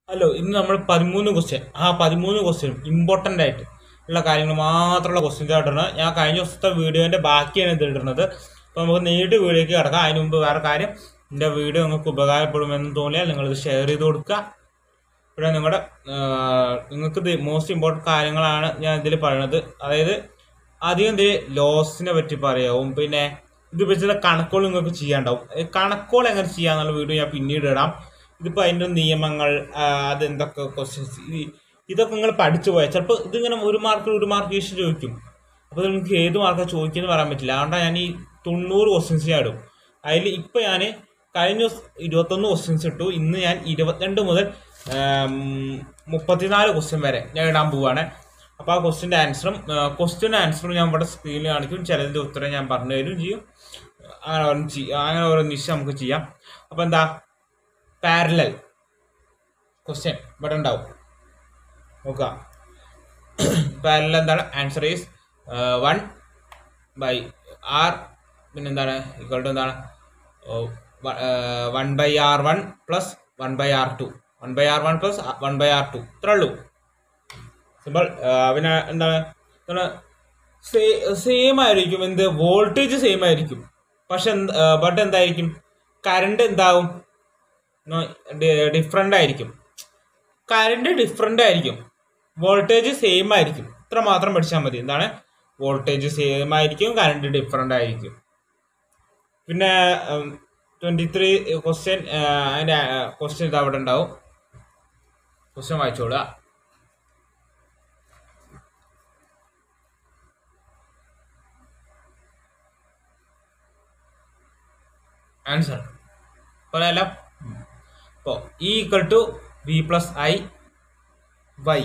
hello ഇന്ന് നമ്മൾ പതിമൂന്ന് ക്വസ്റ്റ്യൻ ആ പതിമൂന്ന് ക്വസ്റ്റ്യനും ഇമ്പോർട്ടൻ്റ് ആയിട്ട് ഉള്ള കാര്യങ്ങൾ മാത്രമുള്ള ക്വസ്റ്റ്യൻസ് ആയിട്ടാണ് ഞാൻ കഴിഞ്ഞ ദിവസത്തെ വീഡിയോൻ്റെ ബാക്കിയാണ് ഇത് ഇടുന്നത് അപ്പോൾ നമുക്ക് നേരിട്ട് വീഡിയോയ്ക്ക് കിടക്കാം അതിന് മുമ്പ് വേറെ കാര്യം എൻ്റെ വീഡിയോ നിങ്ങൾക്ക് ഉപകാരപ്പെടുമെന്ന് തോന്നിയാൽ നിങ്ങളിത് ഷെയർ ചെയ്ത് കൊടുക്കുക പിന്നെ നിങ്ങളുടെ നിങ്ങൾക്ക് ഇത് മോസ്റ്റ് ഇമ്പോർട്ടൻറ്റ് കാര്യങ്ങളാണ് ഞാൻ ഇതിൽ പറയുന്നത് അതായത് അധികം ഇതിൽ ലോസിനെ പറ്റി പറയാവും പിന്നെ ഇത് വെച്ചുള്ള കണക്കുകൾ നിങ്ങൾക്ക് ചെയ്യാണ്ടാവും ഈ കണക്കുകൾ എങ്ങനെ ചെയ്യാന്നുള്ള വീഡിയോ ഞാൻ പിന്നീട് ഇടാം ഇതിപ്പോൾ അതിൻ്റെ നിയമങ്ങൾ ആ, അതെന്തൊക്കെ ക്വസ്റ്റ്യൻസ് ഇതൊക്കെ നിങ്ങൾ പഠിച്ചു പോയാൽ ചിലപ്പോൾ ഇതിങ്ങനെ ഒരു മാർക്ക് ഒരു മാർക്ക് ഈസ്റ്റ് ചോദിക്കും അപ്പോൾ നിങ്ങൾക്ക് ഏത് മാർക്കാണ് ചോദിക്കുന്നത് പറയാൻ പറ്റില്ല അതുകൊണ്ടാണ് ഞാൻ ഈ തൊണ്ണൂറ് ക്വസ്റ്റ്യൻസ് ഞാൻ ഇടും അതിൽ ഇപ്പോൾ ഞാൻ കഴിഞ്ഞ ദിവസം ഇരുപത്തൊന്ന് ക്വസ്റ്റ്യൻസ് ഇട്ടു ഇന്ന് ഞാൻ ഇരുപത്തിരണ്ട് മുതൽ ആം, മുപ്പത്തിനാല് ക്വസ്റ്റ്യൻ വരെ ഞാൻ ഇടാൻ പോവുകയാണ് അപ്പോൾ ആ ക്വസ്റ്റ്യൻ്റെ ആൻസറും ക്വസ്റ്റ്യൻ ആൻസറും ഞാൻ ഇവിടെ സ്ക്രീനിൽ കാണിക്കും ചിലതിൻ്റെ ഉത്തരം ഞാൻ പറഞ്ഞു തരും ചെയ്യും അങ്ങനെ ഓരോന്ന് ചെയ്യ അങ്ങനെ ഓരോ നിശ്ചയം നമുക്ക് ചെയ്യാം അപ്പോൾ എന്താ പാരലൽ ക്വസ്റ്റ്യൻ ഇവിടെ ഉണ്ടാവും നോക്കുക പാരലൽ എന്താണ് answer is one by R പിന്നെന്താണ് ഈക്വൽ ടു എന്താണ് one by R one plus one by R two one by R one plus one by R two ഇത്രേ ഉള്ളൂ സിമ്പിൾ പിന്നെ എന്താണ് എന്താണ് സെയിം ആയിരിക്കും എന്ത് വോൾട്ടേജ് സെയിം ആയിരിക്കും പക്ഷെ ബട്ട് എന്തായിരിക്കും കറണ്ട് എന്താവും ഡിഫറെൻ്റ് ആയിരിക്കും കറണ്ട് ഡിഫറെൻ്റ് ആയിരിക്കും വോൾട്ടേജ് സെയിം ആയിരിക്കും ഇത്ര മാത്രം പഠിച്ചാൽ മതി എന്താണ് വോൾട്ടേജ് സെയിം ആയിരിക്കും കറണ്ട് ഡിഫറെൻ്റ് ആയിരിക്കും പിന്നെ ട്വൻറ്റി ത്രീ ക്വസ്റ്റ്യൻ അതിൻ്റെ ക്വസ്റ്റ്യൻ ഇത് അവിടെ ഉണ്ടാവും ക്വസ്റ്റ്യൻ വായിച്ചോളുക ആൻസർ പറയാലോ ഇപ്പോൾ E equal to V plus I Y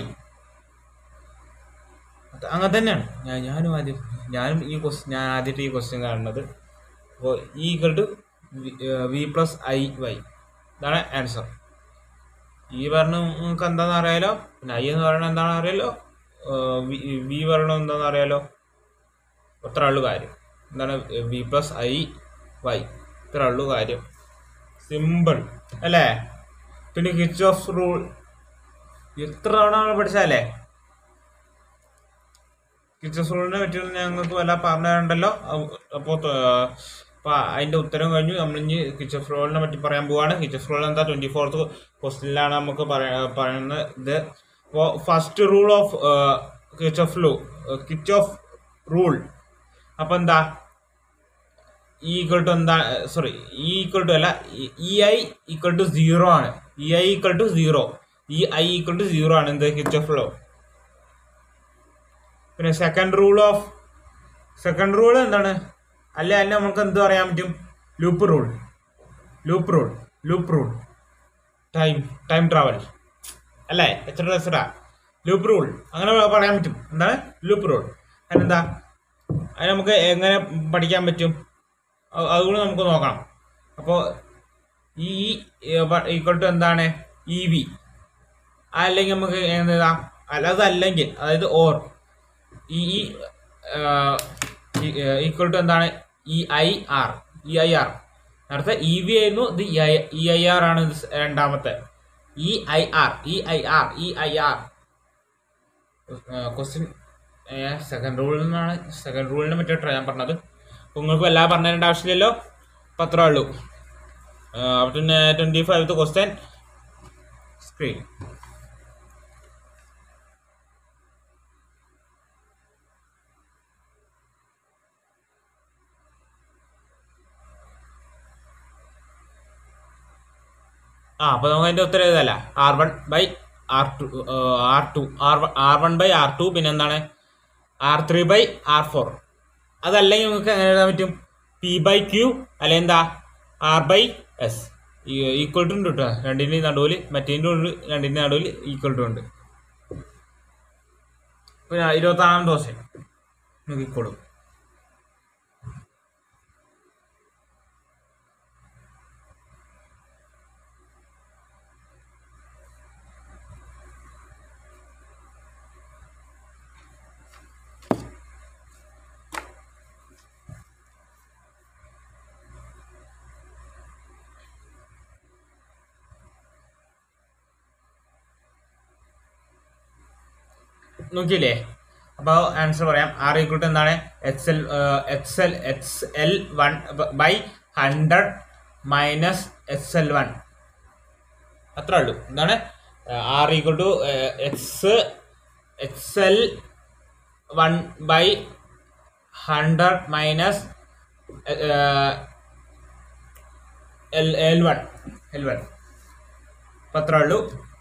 അങ്ങനെ തന്നെയാണ് ഞാൻ ഞാനും ആദ്യം ഞാനും ഈ ക്വസ്റ്റ്യൻ ഞാൻ ആദ്യമായിട്ട് ഈ ക്വസ്റ്റ്യൻ കാണുന്നത് അപ്പോൾ E equal to V plus I Y ഇതാണ് ആൻസർ ഈ പറഞ്ഞ നിങ്ങൾക്ക് എന്താണെന്ന് അറിയാലോ പിന്നെ ഐ എന്ന് പറയുന്നത് എന്താണെന്ന് അറിയാലോ വി പറയണത് എന്താണെന്ന് അറിയാലോ അത്ര ഉള്ളു കാര്യം എന്താണ് വി പ്ലസ് ഐ വൈ ഇത്ര ഉള്ളു കാര്യം സിമ്പിൾ അല്ലേ പിന്നെ കിച്ച് ഓഫ് റൂൾ എത്ര തവണ നമ്മൾ പഠിച്ചല്ലേ കിച്ച് ഓഫ് റൂളിനെ പറ്റി ഞങ്ങൾക്ക് വല്ല പറഞ്ഞു തരണ്ടല്ലോ അപ്പോൾ അപ്പോൾ അതിൻ്റെ ഉത്തരം കഴിഞ്ഞു നമ്മൾ ഇനി കിച്ച് ഓഫ് റൂളിനെ പറ്റി പറയാൻ പോവാണ് കിച്ച് ഓഫ് റൂൾ എന്താ ട്വൻറ്റി ഫോർത്ത് ക്വസ്റ്റിനിലാണ് നമുക്ക് പറയാ പറയുന്നത് ഇത് അപ്പോൾ first rule of Kirchhoff law Kirchhoff rule അപ്പോൾ എന്താ ഇ ഈക്വൽ ടു എന്താ സോറി ഇ ഈക്വൽ ടു അല്ല E I equal to zero ആണ് E I equal to zero E I equal to zero ആണ് എന്ത് Kirchhoff law പിന്നെ second rule of second rule എന്താണ് അല്ലെ അല്ല നമുക്ക് എന്ത് പറയാൻ പറ്റും loop rule loop rule loop rule time time travel അല്ലേ എത്ര എത്ര ലൂപ്പ് റൂൾ അങ്ങനെ പറയാൻ പറ്റും എന്താണ് ലൂപ്പ് റൂൾ അതിനെന്താ അത് നമുക്ക് എങ്ങനെ പഠിക്കാൻ പറ്റും അ- അതുകൂടി നമുക്ക് നോക്കണം അപ്പോൾ ഈ ഈക്വൽ ടു എന്താണ് ഇ വി അല്ലെങ്കിൽ നമുക്ക് എന്താ അല്ല അതല്ലെങ്കിൽ അതായത് ഓർ ഈ ഈക്വൽ ടു എന്താണ് E I R E I R നേരത്തെ ഇ വി ആയിരുന്നു ഇത് ഇ ഐ ആർ ആണ് ഇത് രണ്ടാമത്തെ E I R E I R E I R question second റൂളിൽ നിന്നാണ് സെക്കൻഡ് റൂളിനെ പറ്റിയിട്ടാണ് ഞാൻ പറഞ്ഞത് അപ്പോൾ നിങ്ങൾക്ക് എല്ലാം പറഞ്ഞു തരേണ്ട ആവശ്യമില്ലല്ലോ അപ്പം അത്രേ ഉള്ളൂ പിന്നെ ട്വൻറ്റി ഫൈവത്ത് ക്വസ്റ്റ്യൻ സ്ക്രീൻ ആ അപ്പോൾ നമുക്ക് അതിൻ്റെ ഉത്തരം ഇതല്ല R one by R two R two R R one by R two പിന്നെ എന്താണ് R three by R four അതല്ലെങ്കിൽ നമുക്ക് എങ്ങനെ എഴുതാൻ പറ്റും പി ബൈ ക്യൂ അല്ലെങ്കിൽ എന്താ R by S equal to ഉണ്ട് കേട്ടോ രണ്ടിൻ്റെ നടുവിൽ മറ്റേതിൻ്റെ ഉണ്ട് രണ്ടിൻ്റെ നടുവിൽ ഈക്വൽ ടു ഉണ്ട് പിന്നെ ഇരുപത്താറാം ദിവസം നോക്കിക്കോളും നോക്കിയില്ലേ അപ്പോൾ ആൻസർ പറയാം ആർ ഈക്വൽ ടു എന്താണ് X L X L X L one by hundred minus X L one അത്രേ ഉള്ളൂ എന്താണ് R equal to X X L one by hundred minus L L one L one അപ്പം അത്രേ ഉള്ളൂ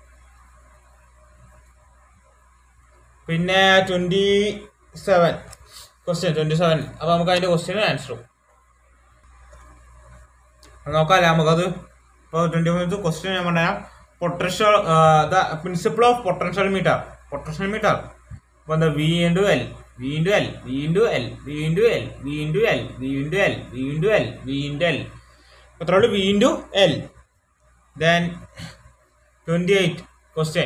പിന്നെ twenty seven question twenty seven അപ്പോൾ നമുക്ക് അതിൻ്റെ ക്വസ്റ്റ്യനും ആൻസറും നോക്കാമല്ലേ നമുക്കത് ഇപ്പോൾ ട്വൻറ്റി ഫൈവ് ക്വസ്റ്റ്യൻ ഞാൻ പറയാം potential the principle of potential meter potential meter അപ്പോൾ എന്താ V into L V into L V into L V into L V into L V into L V into L V into L എത്ര ഉള്ളൂ V into L then twenty eight question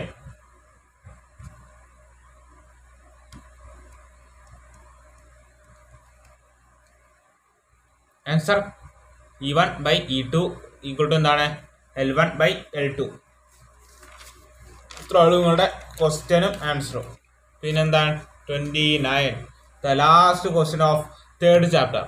answer E one by E two equal to എന്താണ് L one by L two ഇത്ര ഉള്ളൂ നിങ്ങളുടെ ക്വസ്റ്റ്യനും ആൻസറും പിന്നെന്താണ് twenty nine the last question of third chapter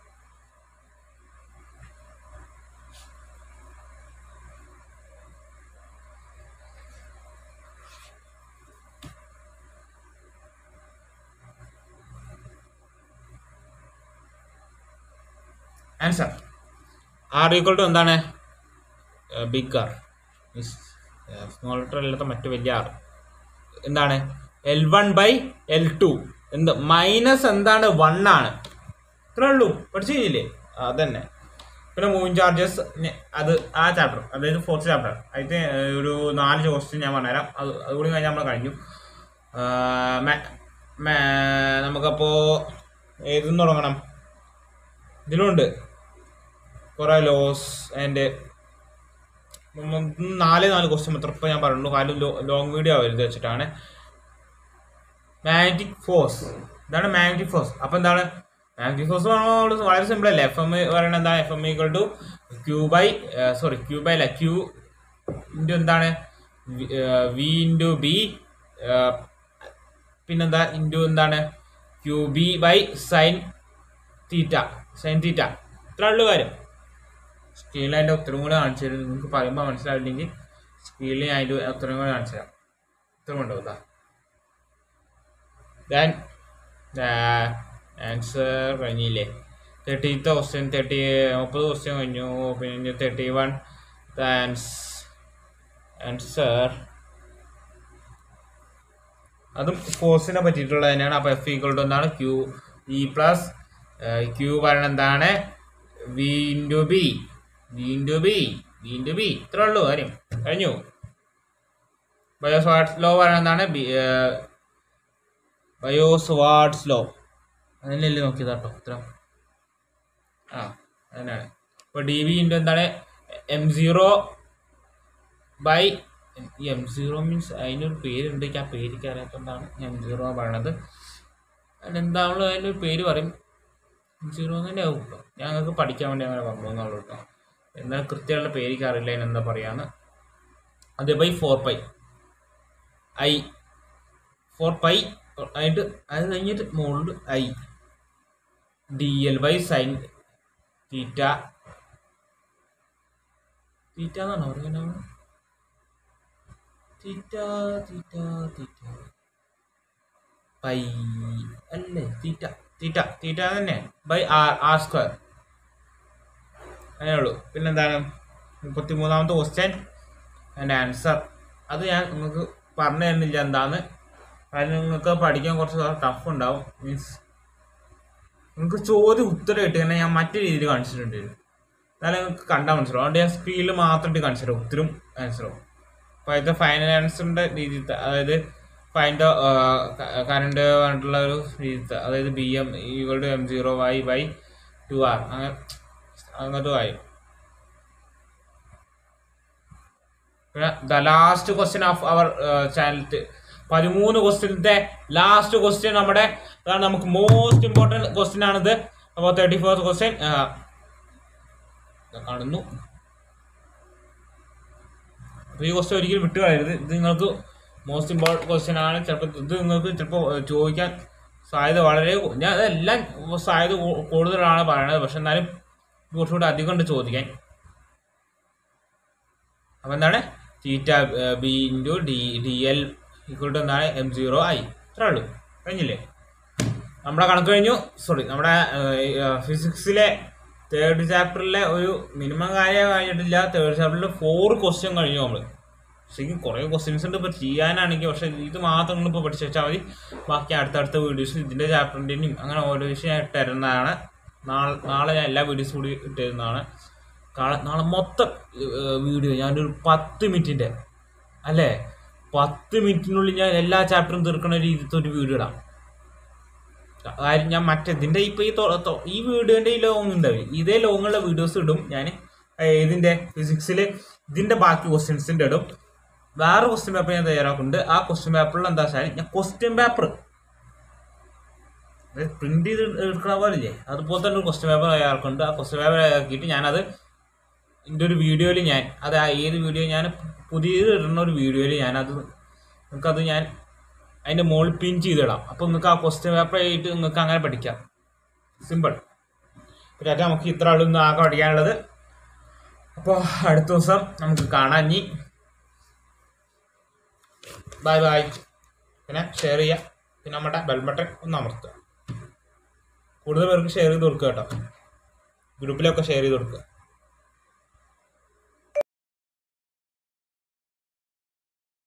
answer R equal to എന്താണ് big R small letter അല്ലാത്ത മറ്റു വലിയ ആർ എന്താണ് L one by L two എന്ത് മൈനസ് എന്താണ് വൺ ആണ് ഇത്രേ ഉള്ളൂ പഠിച്ചു കഴിഞ്ഞില്ലേ അതന്നെ പിന്നെ മൂവിങ് ചാർജസ് അത് ആ ചാപ്റ്റർ അതായത് ഫോർത്ത് ചാപ്റ്റർ അതിന് ഒരു നാല് ക്വസ്റ്റ്യൻ ഞാൻ പറഞ്ഞുതരാം അത് അതുകൂടി കഴിഞ്ഞാൽ നമ്മൾ കഴിഞ്ഞു ആ, മെ- മെ- നമുക്കപ്പോൾ ഏതെന്ന് തുടങ്ങണം ഇതിലുണ്ട് കുറേ ലോസ് ആൻഡ് നാല് നാല് ക്വസ്റ്റ്യൻ മാത്രം ഇപ്പം ഞാൻ പറഞ്ഞു കാര്യം ലോങ് വീഡിയോ ആവരുത് വെച്ചിട്ടാണ് മാഗ്നറ്റിക് ഫോഴ്സ് ഇതാണ് മാഗ്നറ്റിക് ഫോഴ്സ് അപ്പം എന്താണ് മാഗ്നറ്റിക് ഫോഴ്സ് പറയുമ്പോൾ വളരെ സിമ്പിൾ അല്ലേ എഫ് എം പറയുന്നത് എന്താണ് F M equal to Q by sorry Q by അല്ല ക്യൂ ഇൻറ്റു എന്താണ് വി ഇൻറ്റു ബി പിന്നെന്താ ഇൻറ്റു എന്താണ് Q B by sine theta sine theta ഇത്ര ഉള്ളു കാര്യം സ്ക്രീനിൽ അതിൻ്റെ ഉത്തരം കൂടെ കാണിച്ചു തരും നിങ്ങൾക്ക് പറയുമ്പോൾ മനസ്സിലാവില്ലെങ്കിൽ സ്ക്രീനിൽ ഞാൻ അതിൻ്റെ ഉത്തരം കൂടെ കാണിച്ചു തരാം ഉത്തരം ഉണ്ടോ ഇതാ ദാൻ ആൻസർ കഴിഞ്ഞില്ലേ തേർട്ടീത്ത് ക്വസ്റ്റ്യൻ തേർട്ടി മുപ്പത് ക്വസ്റ്റ്യൻ കഴിഞ്ഞു പിന്നെ തേർട്ടി വൺ ആൻസർ അതും ഫോഴ്സിനെ പറ്റിയിട്ടുള്ളത് തന്നെയാണ് അപ്പോൾ എഫ് ഈക്വൾ ടു എന്താണ് ക്യൂ ഇ പ്ലസ് ക്യൂ പറയുന്നത് എന്താണ് V into B V into B V into B ഇത്രേ ഉള്ളൂ കാര്യം കഴിഞ്ഞു ബയോസ്വാട്സ് ലോ പറയുന്നത് എന്താണ് ബി ബയോസ്വാട്സ് ലോ അതിനല്ലേ നോക്കിയത് കേട്ടോ ഉത്തരം ആ അതിനാണ് ഇപ്പോൾ ഡി വി ഇൻറ്റു എന്താണ് M zero by M zero means അതിനൊരു പേരുണ്ട് എനിക്ക് ആ പേര് എനിക്ക് അറിയാത്തതുകൊണ്ടാണ് എം സീറോ പറയണത് അതിനെന്താണല്ലോ അതിൻ്റെ ഒരു പേര് പറയും എം സീറോ തന്നെ ആവും കേട്ടോ ഞങ്ങൾക്ക് പഠിക്കാൻ വേണ്ടി അങ്ങനെ പറഞ്ഞു എന്നുള്ളൂ കേട്ടോ എന്നാൽ കൃത്യമായിട്ടുള്ള പേര് എനിക്ക് അറിയില്ല അതിനെന്താ പറയാന്ന് അത് by four pi I four pi ആയിട്ട് അത് കഴിഞ്ഞിട്ട് മുകളിൽ I D L by sine theta theta എന്നാണോ പറയുന്നത് തീറ്റ തീറ്റ തീറ്റ പൈ അല്ലേ തീറ്റ തീറ്റ തീറ്റ തന്നെ ബൈ ആർ ആർ സ്ക്വയർ അങ്ങനെ ഉള്ളൂ പിന്നെന്താണ് മുപ്പത്തി മൂന്നാമത്തെ ക്വസ്റ്റ്യൻ എൻ്റെ ആൻസർ അത് ഞാൻ നിങ്ങൾക്ക് പറഞ്ഞു തരുന്നില്ല എന്താന്ന് കാരണം നിങ്ങൾക്ക് പഠിക്കാൻ കുറച്ച് ടഫ് ഉണ്ടാവും മീൻസ് നിങ്ങൾക്ക് ചോദ്യം ഉത്തരം ഇട്ട് തന്നെ ഞാൻ മറ്റു രീതിയിൽ കാണിച്ചിട്ടുണ്ട് എന്നാലും നിങ്ങൾക്ക് കണ്ടാൽ മനസ്സിലാവും അതുകൊണ്ട് ഞാൻ സ്ക്രീനിൽ മാത്രം ഇട്ട് കാണിച്ചു തരാം ഉത്തരം ആൻസറും അപ്പോൾ അതിൻ്റെ ഫൈനൽ ആൻസറിൻ്റെ രീതി അതായത് ഫൈൻഡ് കറണ്ട് പറഞ്ഞിട്ടുള്ള ഒരു രീതി അതായത് B M equal to M zero Y by two R അങ്ങനെ അങ്ങനത്തെ ആയി പിന്നെ the last question of our channel പതിമൂന്ന് ക്വസ്റ്റ്യനത്തെ ലാസ്റ്റ് ക്വസ്റ്റ്യൻ നമ്മുടെ അതാണ് നമുക്ക് മോസ്റ്റ് ഇമ്പോർട്ടൻറ്റ് ക്വസ്റ്റ്യൻ ആണിത് അപ്പോൾ തേർട്ടി ഫോർത്ത് ക്വസ്റ്റ്യൻ കാണുന്നു അപ്പോൾ ഈ ക്വസ്റ്റ്യൻ ഒരിക്കലും വിട്ടുകളയരുത് ഇത് നിങ്ങൾക്ക് മോസ്റ്റ് ഇമ്പോർട്ടൻറ്റ് ക്വസ്റ്റ്യൻ ആണ് ചിലപ്പോൾ ഇത് നിങ്ങൾക്ക് ചിലപ്പോൾ ചോദിക്കാൻ സാധ്യത വളരെ കൂ- ഞാൻ അതെല്ലാം സാധ്യത കൂ- കൂടുതലാണ് പറയണത് പക്ഷെ എന്നാലും കുറച്ചുകൂടി അധികം ഉണ്ട് ചോദിക്കാൻ അപ്പോൾ എന്താണ് theta B into D D L equal to എന്താണ് എം സീറോ ഐ ഇത്രേ ഉള്ളൂ കഴിഞ്ഞില്ലേ നമ്മുടെ കണക്ക് കഴിഞ്ഞു സോറി നമ്മുടെ ഫിസിക്സിലെ തേർഡ് ചാപ്റ്ററിലെ ഒരു മിനിമം കാര്യം കഴിഞ്ഞിട്ടില്ല തേർഡ് ചാപ്റ്ററിൽ ഫോർ ക്വസ്റ്റ്യൻ കഴിഞ്ഞു നമ്മൾ ശരിക്കും കുറേ ക്വസ്റ്റ്യൻസ് ഉണ്ട് ഇപ്പോൾ ചെയ്യാനാണെങ്കിൽ പക്ഷേ ഇത് മാത്രം നിങ്ങൾ ഇപ്പോൾ പഠിച്ചു വെച്ചാൽ മതി ബാക്കി അടുത്തടുത്ത വീഡിയോസ് ഇതിൻ്റെ ചാപ്റ്ററിൻ്റെയും അങ്ങനെ ഓരോ വിഷയം ഇട്ട് തരുന്നതാണ് നാളെ നാളെ ഞാൻ എല്ലാ വീഡിയോസും കൂടി ഇട്ട് തരുന്നതാണ് കാളെ- നാളെ മൊത്തം വീഡിയോ ഞാനൊരു പത്ത് മിനിറ്റിൻ്റെ അല്ലേ പത്ത് മിനിറ്റിനുള്ളിൽ ഞാൻ എല്ലാ ചാപ്റ്ററും തീർക്കുന്ന രീതിയിലത്തെ ഒരു വീഡിയോ ഇടാം കാര്യം ഞാൻ മറ്റേ ഇതിൻ്റെ ഇപ്പോൾ ഈ തൊ- തൊ- ഈ വീഡിയോൻ്റെ ഈ ലോങ് ഉണ്ടാവില്ല ഇതേ ലോങ്ങുള്ള വീഡിയോസ് ഇടും ഞാൻ ഇതിൻ്റെ ഫിസിക്സിൽ ഇതിൻ്റെ ബാക്കി ക്വസ്റ്റ്യൻസിൻ്റെ ഇടും വേറെ ക്വസ്റ്റ്യൻ പേപ്പർ ഞാൻ തയ്യാറാക്കുന്നുണ്ട് ആ ക്വസ്റ്റ്യൻ പേപ്പറിൽ എന്താ വെച്ചാൽ ഞാൻ ക്വസ്റ്റ്യൻ പേപ്പർ പ്രിന്റ് ചെയ്ത് എടുക്കണ പോലില്ലേ അതുപോലെ തന്നെ ഒരു ക്വസ്റ്റ്യൻ പേപ്പർ തയ്യാറാക്കുന്നുണ്ട് ആ ക്വസ്റ്റ്യൻ പേപ്പർ തയ്യാറാക്കിയിട്ട് ഞാനത് എൻ്റെ ഒരു വീഡിയോയിൽ ഞാൻ അത് ആ ഏത് വീഡിയോ ഞാൻ പുതിയത് ഇടുന്ന ഒരു വീഡിയോയിൽ ഞാനത് നിങ്ങൾക്കത് ഞാൻ അതിൻ്റെ മുകളിൽ പിൻ ചെയ്തിടാം അപ്പോൾ നിങ്ങൾക്ക് ആ ക്വസ്റ്റ്യൻ പേപ്പർ ആയിട്ട് നിങ്ങൾക്ക് അങ്ങനെ പഠിക്കാം സിമ്പിൾ പിന്നെ അത് നമുക്ക് ഇത്ര ആളൊന്നും ആകെ പഠിക്കാനുള്ളത് അപ്പോൾ അടുത്ത ദിവസം നമുക്ക് കാണാം ഇനി ബൈ ബൈ പിന്നെ ഷെയർ ചെയ്യുക പിന്നെ നമ്മുടെ ബെൽ ബട്ടൺ ഒന്ന് അമർത്തുക കൂടുതൽ പേർക്ക് ഷെയർ ചെയ്ത് കൊടുക്കുക കേട്ടോ ഗ്രൂപ്പിലൊക്കെ ഷെയർ ചെയ്ത് കൊടുക്കുക